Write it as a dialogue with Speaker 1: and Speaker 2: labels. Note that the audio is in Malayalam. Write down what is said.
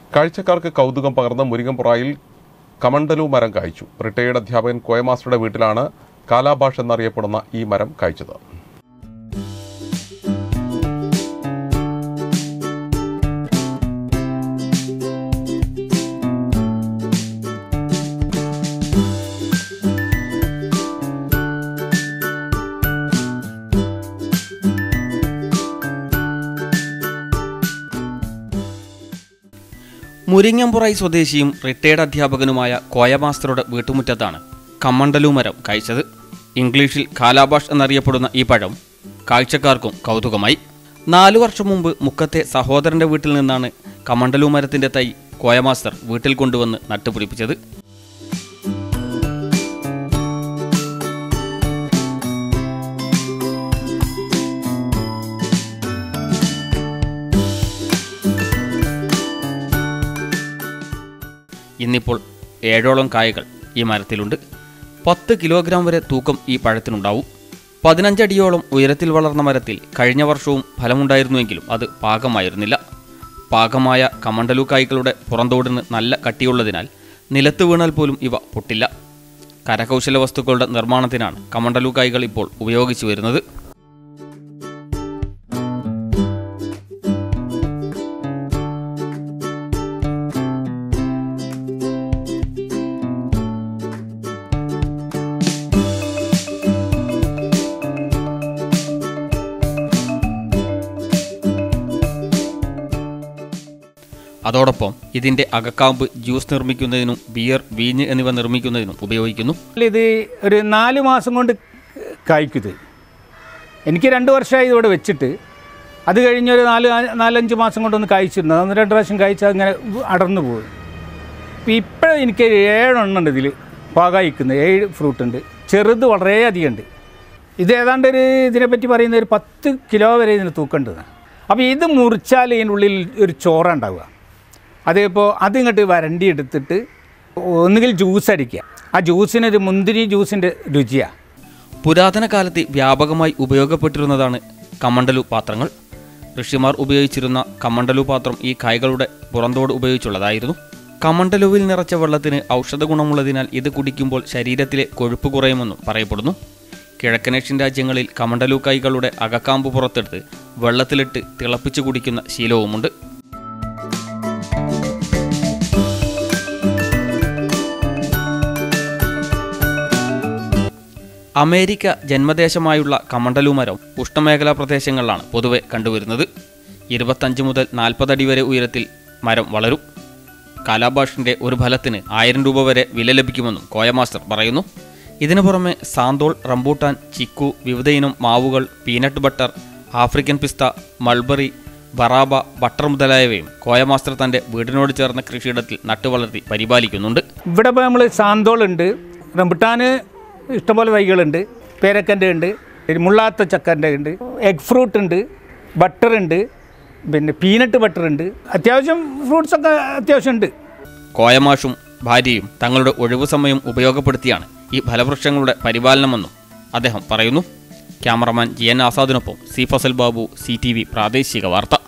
Speaker 1: കാഴ്ചക്കാർക്ക് കൗതുകം പകർന്ന് മുരിങ്ങമ്പുറായിൽ കമണ്ടലു മരം കായ്ച്ചു റിട്ടയേർഡ് അധ്യാപകൻ കോയമാസ്റ്ററുടെ വീട്ടിലാണ് കാലാഭാഷ് എന്നറിയപ്പെടുന്ന ഈ മരം കായ്ച്ചത്
Speaker 2: മുരിങ്ങമ്പുറൈ സ്വദേശിയും റിട്ടയർഡ് അധ്യാപകനുമായ കോയ മാസ്റ്ററുടെ വീട്ടുമുറ്റത്താണ് കമ്മണ്ടലു മരം കായ്ച്ചത് ഇംഗ്ലീഷിൽ കാലാബാഷ് എന്നറിയപ്പെടുന്ന ഈ പഴം കാഴ്ചക്കാർക്കും കൗതുകമായി നാലു വർഷം മുമ്പ് മുക്കത്തെ സഹോദരന്റെ വീട്ടിൽ നിന്നാണ് കമണ്ടലു മരത്തിന്റെ തൈ കോയ മാസ്റ്റർ വീട്ടിൽ കൊണ്ടുവന്ന് നട്ടുപിടിപ്പിച്ചത് ഇന്നിപ്പോൾ ഏഴോളം കായകൾ ഈ മരത്തിലുണ്ട് പത്ത് കിലോഗ്രാം വരെ തൂക്കം ഈ പഴത്തിനുണ്ടാവും പതിനഞ്ചടിയോളം ഉയരത്തിൽ വളർന്ന മരത്തിൽ കഴിഞ്ഞ വർഷവും ഫലമുണ്ടായിരുന്നുവെങ്കിലും അത് പാകമായിരുന്നില്ല പാകമായ കമണ്ടലു കായ്കളുടെ പുറന്തോടിന് നല്ല കട്ടിയുള്ളതിനാൽ നിലത്ത് വീണാൽ പോലും ഇവ പൊട്ടില്ല കരകൗശല വസ്തുക്കളുടെ നിർമ്മാണത്തിനാണ് കമണ്ടലു കായ്കൾ ഇപ്പോൾ ഉപയോഗിച്ചു വരുന്നത് അതോടൊപ്പം ഇതിന്റെ അകക്കാമ്പ് ജ്യൂസ് നിർമ്മിക്കുന്നതിനും ബിയർ വീഞ്ഞ് എന്നിവ നിർമ്മിക്കുന്നതിനും ഉപയോഗിക്കുന്നു
Speaker 3: ഇത് ഒരു നാല് മാസം കൊണ്ട് കായ്ക്കുത് എനിക്ക് രണ്ട് വർഷമായി ഇവിടെ വെച്ചിട്ട് അത് കഴിഞ്ഞൊരു നാല് നാലഞ്ച് മാസം കൊണ്ടൊന്ന് കായ്ച്ചിരുന്നു അതൊന്ന് രണ്ട് പ്രാവശ്യം കായ്ച്ചാൽ അങ്ങനെ അടർന്നു പോകും ഇപ്പം ഇപ്പോഴും എനിക്ക് ഏഴെണ്ണം ഉണ്ട് ഇതിൽ പാകായിക്കുന്നത് ഏഴ് ഫ്രൂട്ട് ഉണ്ട് ചെറുത് വളരെയധികം ഉണ്ട് ഇത് ഏതാണ്ട് ഒരു ഇതിനെപ്പറ്റി പറയുന്ന ഒരു പത്ത് കിലോ വരെ ഇതിന് തൂക്കേണ്ടതാണ് അപ്പോൾ ഇത് മുറിച്ചാൽ ഇതിനുള്ളിൽ ഒരു ചോറ ഉണ്ടാവുക അതിപ്പോൾ അതിങ്ങോട്ട് വരണ്ടി എടുത്തിട്ട് ഒന്നുകിൽ ജ്യൂസ് അടിക്കുക ആ ജ്യൂസിനൊരു മുന്തിരി ജ്യൂസിൻ്റെ രുചിയാണ്
Speaker 2: പുരാതന കാലത്ത് വ്യാപകമായി ഉപയോഗപ്പെട്ടിരുന്നതാണ് കമണ്ടലു പാത്രങ്ങൾ ഋഷിമാർ ഉപയോഗിച്ചിരുന്ന കമണ്ടലു പാത്രം ഈ കായ്കളുടെ പുറന്തോട് ഉപയോഗിച്ചുള്ളതായിരുന്നു കമണ്ടലുവിൽ നിറച്ച വെള്ളത്തിന് ഔഷധ ഗുണമുള്ളതിനാൽ ഇത് കുടിക്കുമ്പോൾ ശരീരത്തിലെ കൊഴുപ്പ് കുറയുമെന്നും പറയപ്പെടുന്നു കിഴക്കനേഷ്യൻ രാജ്യങ്ങളിൽ കമണ്ടലു കായ്കളുടെ അകക്കാമ്പ് പുറത്തെടുത്ത് വെള്ളത്തിലിട്ട് തിളപ്പിച്ച് കുടിക്കുന്ന ശീലവുമുണ്ട് അമേരിക്ക ജന്മദേശമായുള്ള കമണ്ടലു മരം ഉഷ്ണമേഖലാ പ്രദേശങ്ങളിലാണ് പൊതുവെ കണ്ടുവരുന്നത് ഇരുപത്തഞ്ച് മുതൽ നാൽപ്പത് അടി വരെ ഉയരത്തിൽ മരം വളരും കാലാബാഷിൻ്റെ ഒരു ഫലത്തിന് ആയിരം രൂപ വരെ വില ലഭിക്കുമെന്നും കോയ മാസ്റ്റർ പറയുന്നു ഇതിനു പുറമെ സാന്തോൾ റംബൂട്ടാൻ ചിക്കു വിവിധയിനം മാവുകൾ പീനട്ട് ബട്ടർ ആഫ്രിക്കൻ പിസ്ത മൾബറി ബറാബ ബട്ടർ മുതലായവയും കോയ മാസ്റ്റർ തൻ്റെ വീടിനോട് ചേർന്ന കൃഷിയിടത്തിൽ നട്ടുവളർത്തി പരിപാലിക്കുന്നുണ്ട്
Speaker 3: ഇവിടെ ഇപ്പോൾ നമ്മൾ സാന്തോളുണ്ട് റംബുട്ടാന് ഇഷ്ടംപോലെ തൈകളുണ്ട് പേരക്കൻ്റെ ഉണ്ട് മുള്ളാത്ത ചക്കൻ്റെ ഉണ്ട് എഗ് ഫ്രൂട്ട് ഉണ്ട് ബട്ടർ ഉണ്ട് പിന്നെ പീനട്ട് ബട്ടർ ഉണ്ട് അത്യാവശ്യം ഫ്രൂട്ട്സൊക്കെ അത്യാവശ്യം ഉണ്ട്
Speaker 2: കോയമാഷും ഭാര്യയും തങ്ങളുടെ ഒഴിവു സമയം ഉപയോഗപ്പെടുത്തിയാണ് ഈ ഫലവൃക്ഷങ്ങളുടെ പരിപാലനമെന്നും അദ്ദേഹം പറയുന്നു ക്യാമറമാൻ ജി എൻ ആസാദിനൊപ്പം C Fazal Babu C T V പ്രാദേശിക വാർത്ത